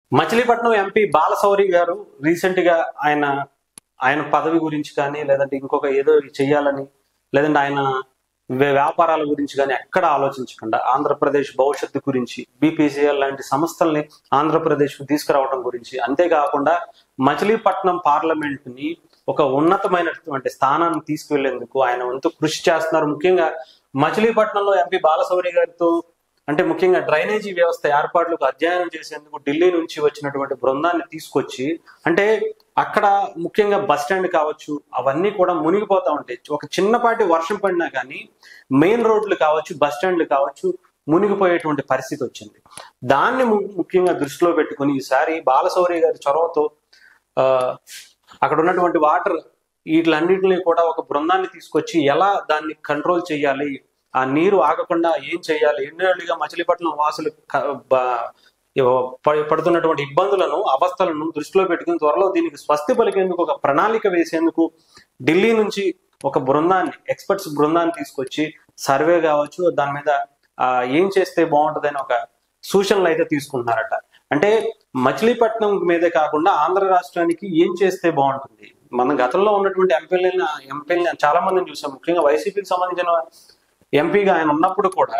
Machilipatnam MP Balashowry గారు recent గా ఆయన ఆయన పదవి గురించి కానీ లేదంటే ఇంకొక ఏదో చెయ్యాలని లేదంటే ఆయన వ్య- వ్యాపారాల గురించి కానీ ఎక్కడ ఆలోచించకుండా ఆంధ్రప్రదేశ్ భవిష్యత్తు గురించి బీపీసీఎల్ లాంటి సంస్థల్ని ఆంధ్రప్రదేశ్ తీసుకురావడం గురించి అంతేకాకుండా మచిలీపట్నం పార్లమెంట్ ని ఒక ఉన్నతమైనటువంటి స్థానాన్ని తీసుకువెళ్లేందుకు ఆయన వంతు కృషి చేస్తున్నారు ముఖ్యంగా మచిలీపట్నంలో ఎంపీ బాలశౌరి గారితో అంటే ముఖ్యంగా డ్రైనేజీ వ్యవస్థ ఏర్పాట్లకు అధ్యయనం చేసేందుకు ఢిల్లీ నుంచి వచ్చినటువంటి బృందాన్ని తీసుకొచ్చి అంటే అక్కడ ముఖ్యంగా బస్ స్టాండ్ కావచ్చు అవన్నీ కూడా మునిగిపోతా ఉంటాయి ఒక చిన్నపాటి వర్షం పడినా కానీ మెయిన్ రోడ్లు కావచ్చు బస్ స్టాండ్లు కావచ్చు మునిగిపోయేటువంటి పరిస్థితి వచ్చింది దాన్ని ము- ముఖ్యంగా దృష్టిలో పెట్టుకుని ఈసారి బాలశౌరి గారి చొరవతో ఆ, అక్కడ ఉన్నటువంటి వాటర్ వీటిలన్నింటినీ కూడా ఒక బృందాన్ని తీసుకొచ్చి ఎలా దాన్ని కంట్రోల్ చేయాలి ఆ నీరు ఆగకుండా ఏం చేయాలి ఎన్నేళ్లుగా మచిలీపట్నం వాసులు క- బ- ఇవ- ప- పడుతున్నటువంటి ఇబ్బందులను అవస్థలను దృష్టిలో పెట్టుకుని త్వరలో దీనికి స్వస్తి పలికేందుకు ఒక ప్రణాళిక వేసేందుకు ఢిల్లీ నుంచి ఒక బృందాన్ని ఎక్స్పర్ట్స్ బృందాన్ని తీసుకొచ్చి సర్వే కావచ్చు దాని మీద ఆ, ఏం చేస్తే బాగుంటుందని ఒక సూచనలు అయితే తీసుకుంటున్నారట అంటే మచిలీపట్నం మీదే కాకుండా ఆంధ్ర రాష్ట్రానికి ఏం చేస్తే బాగుంటుంది మన గతంలో ఉన్నటువంటి ఎంపీలని ఎంపీలని చాలా మందిని చూసాం ముఖ్యంగా వైసీపీకి సంబంధించిన ఎంపీగా ఆయన ఉన్నప్పుడు కూడా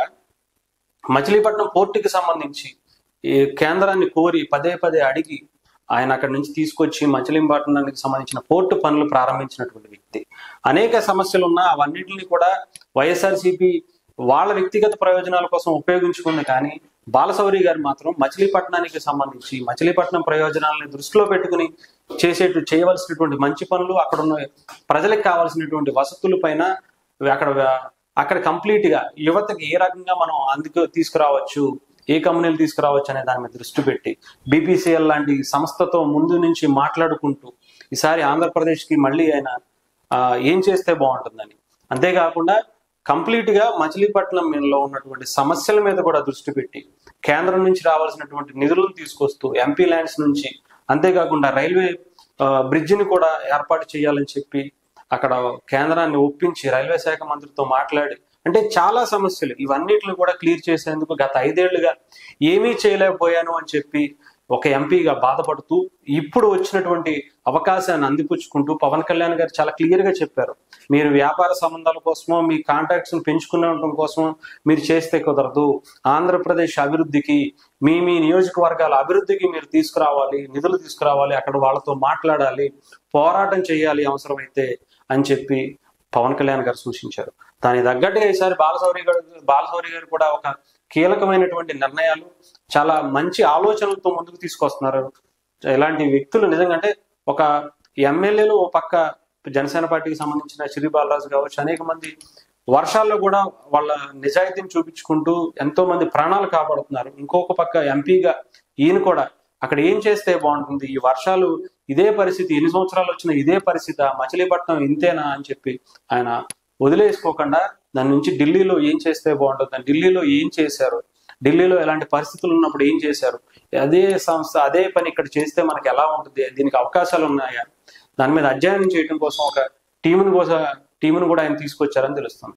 మచిలీపట్నం పోర్టుకి సంబంధించి ఈ కేంద్రాన్ని కోరి పదే పదే అడిగి ఆయన అక్కడి నుంచి తీసుకొచ్చి మచిలీపట్నానికి సంబంధించిన పోర్టు పనులు ప్రారంభించినటువంటి వ్యక్తి అనేక సమస్యలు ఉన్నా అవన్నిటిని కూడా వైఎస్ఆర్సీపీ వాళ్ళ వ్యక్తిగత ప్రయోజనాల కోసం ఉపయోగించుకుంది కానీ బాలశౌరి గారు మాత్రం మచిలీపట్నానికి సంబంధించి మచిలీపట్నం ప్రయోజనాలని దృష్టిలో పెట్టుకుని చేసేటు చేయవలసినటువంటి మంచి పనులు అక్కడ ఉన్న ప్రజలకు కావాల్సినటువంటి వసతుల పైన అక్కడ అక్కడ కంప్లీట్ గా యువతకి ఏ రకంగా మనం అందుకు తీసుకురావచ్చు ఏ కంపెనీలు తీసుకురావచ్చు అనే దాని మీద దృష్టి పెట్టి బీపీసీఎల్ లాంటి సంస్థతో ముందు నుంచి మాట్లాడుకుంటూ ఈసారి ఆంధ్రప్రదేశ్ కి మళ్ళీ ఆయన ఆ, ఏం చేస్తే బాగుంటుందని అంతేకాకుండా కంప్లీట్ గా మచిలీపట్నంలో ఉన్నటువంటి సమస్యల మీద కూడా దృష్టి పెట్టి కేంద్రం నుంచి రావాల్సినటువంటి నిధులను తీసుకొస్తూ ఎంపీ ల్యాండ్స్ నుంచి అంతేకాకుండా రైల్వే ఆ, బ్రిడ్జిని కూడా ఏర్పాటు చేయాలని చెప్పి అక్కడ కేంద్రాన్ని ఒప్పించి రైల్వే శాఖ మంత్రితో మాట్లాడి అంటే చాలా సమస్యలు ఇవన్నిటిని కూడా క్లియర్ చేసేందుకు గత ఐదేళ్లుగా ఏమీ చేయలేకపోయాను అని చెప్పి ఒక ఎంపీగా బాధపడుతూ ఇప్పుడు వచ్చినటువంటి అవకాశాన్ని అందిపుచ్చుకుంటూ పవన్ కళ్యాణ్ గారు చాలా క్లియర్ గా చెప్పారు మీరు వ్యాపార సంబంధాల కోసమో మీ కాంటాక్ట్స్ పెంచుకునే కోసం మీరు చేస్తే కుదరదు ఆంధ్రప్రదేశ్ అభివృద్ధికి మీ మీ నియోజకవర్గాల అభివృద్ధికి మీరు తీసుకురావాలి నిధులు తీసుకురావాలి అక్కడ వాళ్ళతో మాట్లాడాలి పోరాటం చేయాలి అవసరమైతే అని చెప్పి పవన్ కళ్యాణ్ గారు సూచించారు దానికి తగ్గట్టుగా ఈసారి బాలశౌరి గారు బాలశౌరి గారు కూడా ఒక కీలకమైనటువంటి నిర్ణయాలు చాలా మంచి ఆలోచనలతో ముందుకు తీసుకొస్తున్నారు ఇలాంటి వ్యక్తులు నిజంగా అంటే ఒక ఎమ్మెల్యేలు ఓ పక్క జనసేన పార్టీకి సంబంధించిన శ్రీ బాలరాజు కావచ్చు అనేక మంది వర్షాల్లో కూడా వాళ్ళ నిజాయితీని చూపించుకుంటూ ఎంతో మంది ప్రాణాలు కాపాడుతున్నారు ఇంకొక పక్క ఎంపీగా ఈయన కూడా అక్కడ ఏం చేస్తే బాగుంటుంది ఈ వర్షాలు ఇదే పరిస్థితి ఎన్ని సంవత్సరాలు వచ్చినా ఇదే పరిస్థితి మచిలీపట్నం ఇంతేనా అని చెప్పి ఆయన వదిలేసుకోకుండా దాని నుంచి ఢిల్లీలో ఏం చేస్తే బాగుంటుంది ఢిల్లీలో ఏం చేశారు ఢిల్లీలో ఎలాంటి పరిస్థితులు ఉన్నప్పుడు ఏం చేశారు అదే సంస్థ అదే పని ఇక్కడ చేస్తే మనకి ఎలా ఉంటుంది దీనికి అవకాశాలు ఉన్నాయా దాని మీద అధ్యయనం చేయడం కోసం ఒక టీముని కోసం టీమును కూడా ఆయన తీసుకొచ్చారని తెలుస్తుంది